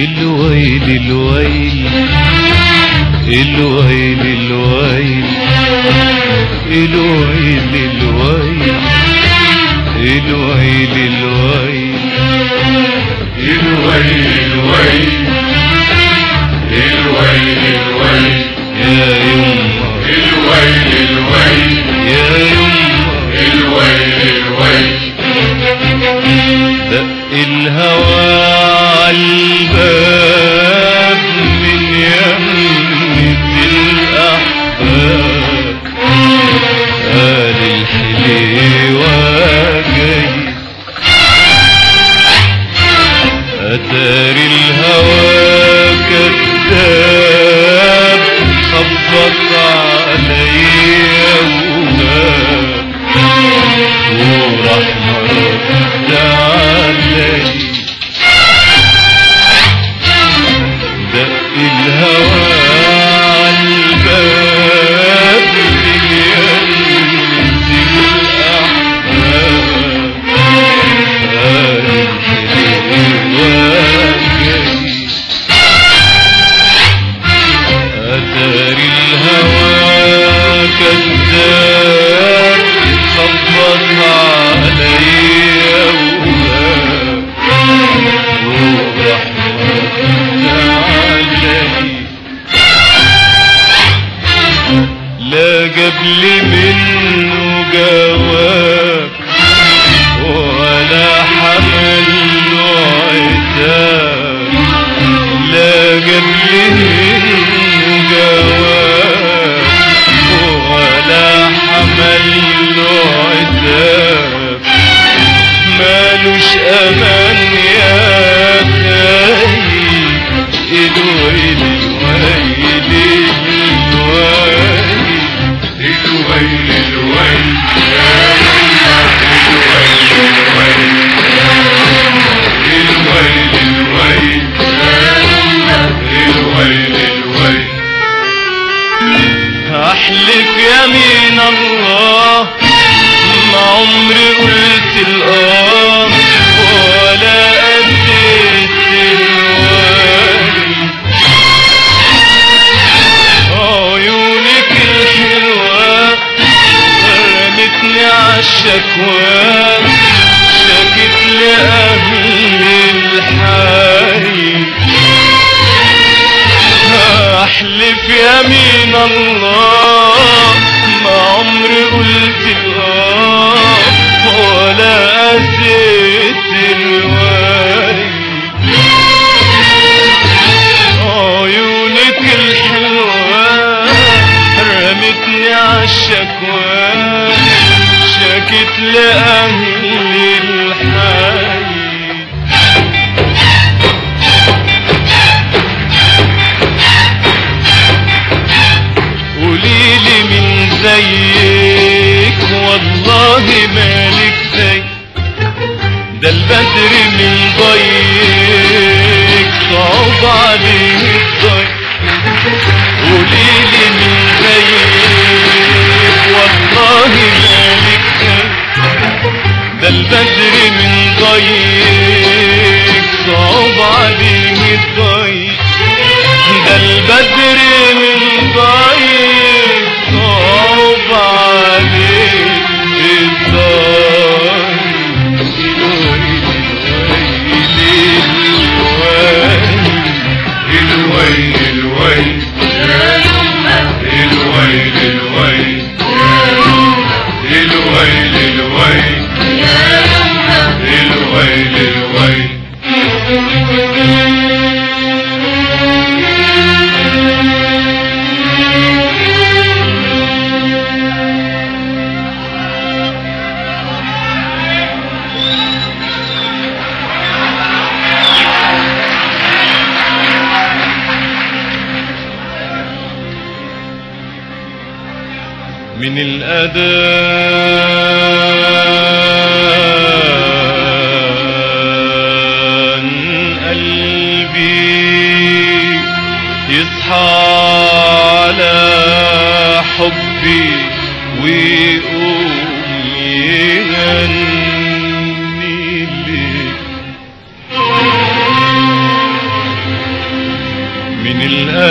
الويل الويل الويل الويل الويل الويل الويل الويل الويل الويل الويل الويل يا يما الويل الويل يا يما الويل الويل دق الهوى عالباب من يمة الأحباب قال الحليوة جاي أتار الهوى كذاب خبط عليا وغاب وراح مرد علي دق الهوى عالباب من يمة الأحباب قال الحلوة جاي أتاري الهوى كذاب خبط عليا وغاب وراح رد علي لا جاب لي منه جواب ولا حمل له عتاب لا جاب لي منه جواب ولا حمل له عتاب مالوش امان يا خايب الويل الويل الويل الويل الويل الويل الويل الويل الويل احلف يمين الله ما عمري قلت الاه ولا اديت الوالي عيونك الحلوة رمتني عالشكوى شكت لأهل الحي احلف يمين الله ما عمري قلت الاه ولا أزيت الوالي عيونك الحلوة رمتني عالشكوى شكت لأهل الحي قوليلي من زيك والله مالك زي ده البدر من ضيق صعب عليه الضيق قوليلي من زيك والله مالك زي ده البدر من ضيق صعب عليه الضيق ده البدر من ضيق صعب عليه الويل الويل الويل الويل الويل الويل الويل الويل من الأذان قلبي يصحى على حبي ويقوم يغني لي من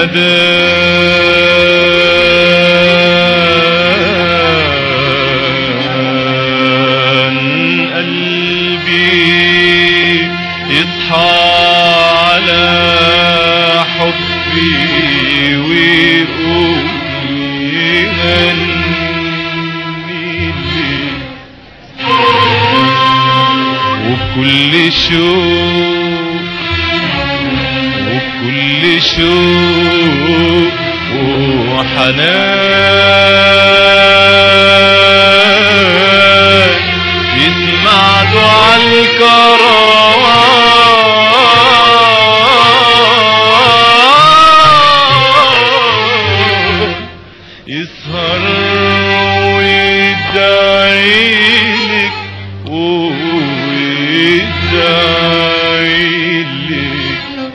الأذان قلبي يصحى على حبي ويقوم يغني لي وبكل شوق وبكل شوق وحنان يسمع دعاء الكروان يسهر ويدعيلك ويدعيلك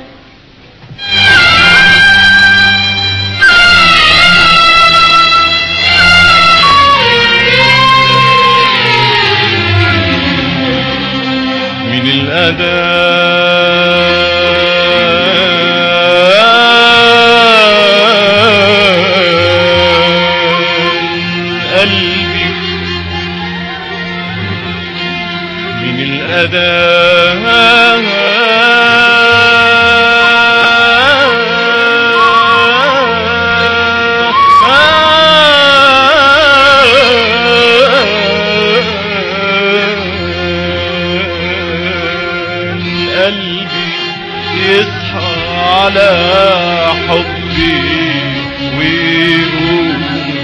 من الأذان قلبي من الأذان قلبي يصحى على حبي ويقوم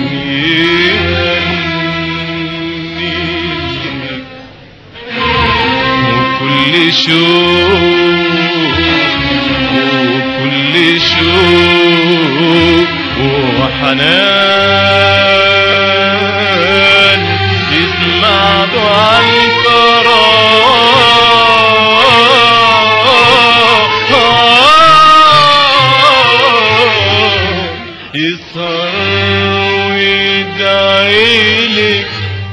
يغني وكل شوق وكل شوق وحنان يسمع دعاء الكرام يسهر ويدعيلك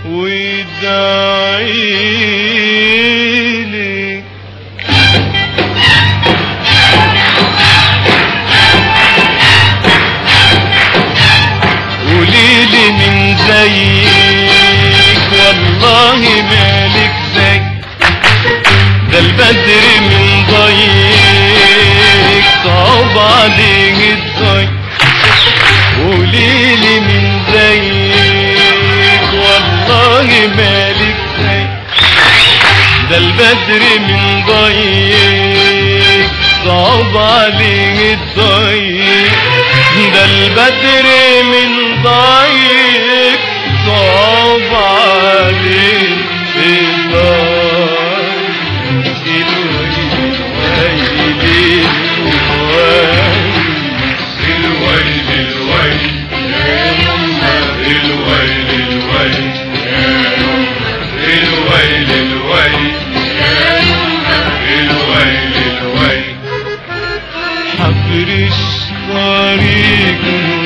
ويدعيلك قوليلي من زيك والله مالك زي ده البدر من ضيق صعب عليه الضيق قوليلي من زيك والله مالك زي ده البدر من ضيق صعب عليه الضيق ده البدر من ضيق صعب عليه الضيق الويل الويل الويل الويل الويل الويل الويل الويل الويل الويل حفرش طريق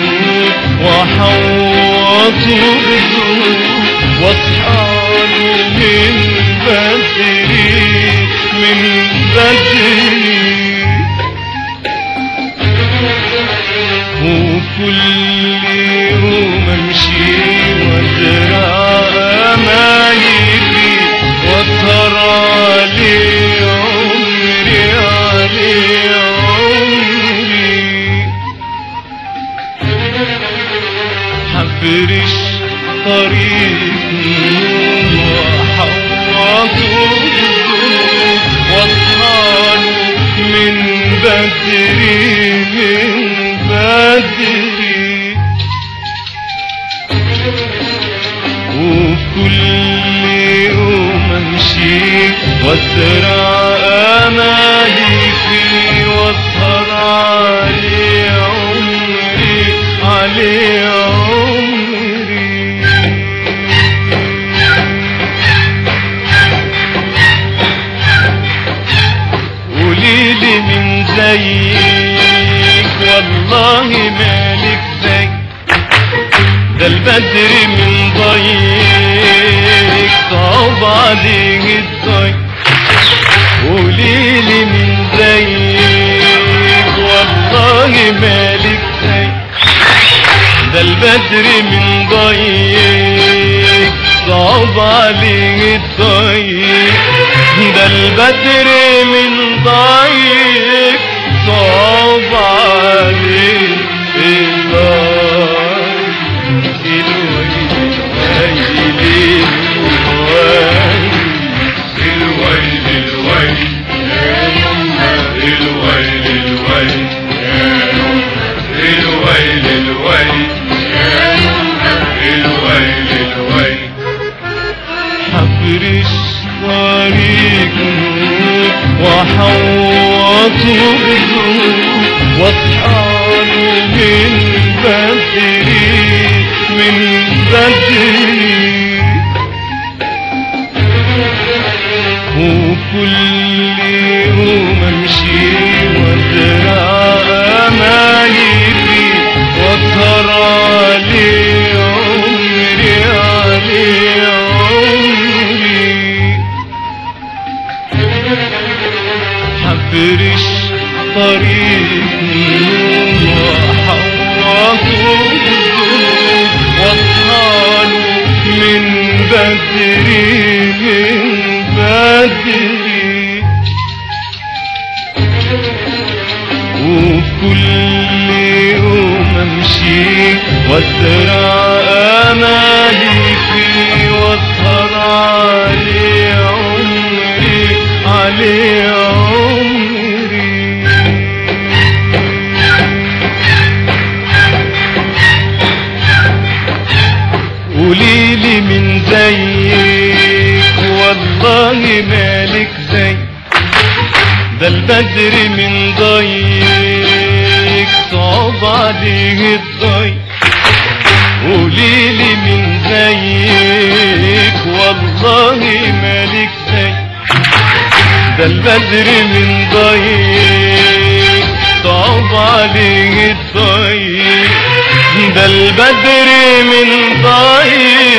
وحوط واصحاب من بدري من بدري وكل يوم امشي وازرع امالي فيه واسهر عليه عمري عليه عمري حفرش طريق وحوط واصحى من بدري من بدري وكل يوم امشي وازرع امالي فيه واسهر عليه عمري عليه عمري قوليلي من زيك والله مالك زي ده البدر من ضيق صعب عليه الضيق قوليلي من زيك والله البدر من ضيق صعب عليه الضيق ده البدر من ضيق صعب عليه الضيق الويل الويل الويل الويل الويل الويل الويل الويل الويل الويل حفرش طريق وحوط بذنوب واصحاب من بدري من بدري وكل يوم امشي وازرع امالي فيه واسهر عليه عمري عليه عمري حفرش طريق وحوطه واصحاله من بدري من بدري وكل يوم امشي وازرع امالي فيه واسهر عليه عمري عليه عمري قوليلي من زيك والله مالك زي ده البدر من ضيق صعب عليه الضيق قوليلي من زيك والله مالك زي ده البدر من ضيق صعب عليه الضيق ده البدر من ضيق